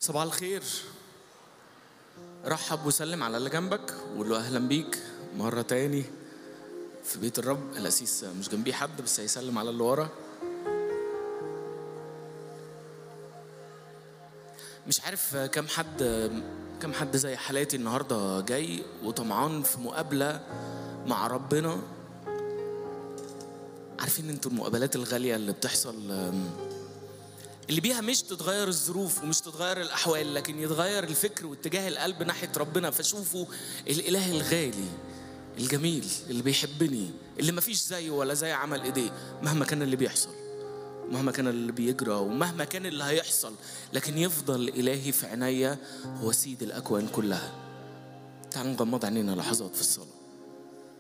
صباح الخير رحب وسلم على اللي جنبك وقول له اهلا بيك مره تاني في بيت الرب الاسيس مش جنبيه حد بس هيسلم على اللي ورا مش عارف كم حد كم حد زي حالاتي النهارده جاي وطمعان في مقابله مع ربنا عارفين انتوا المقابلات الغاليه اللي بتحصل اللي بيها مش تتغير الظروف ومش تتغير الاحوال لكن يتغير الفكر واتجاه القلب ناحيه ربنا فشوفوا الاله الغالي الجميل اللي بيحبني اللي ما فيش زيه ولا زي عمل ايديه مهما كان اللي بيحصل مهما كان اللي بيجرى ومهما كان اللي هيحصل لكن يفضل الهي في عينيا هو سيد الاكوان كلها تعالوا نغمض عينينا لحظات في الصلاه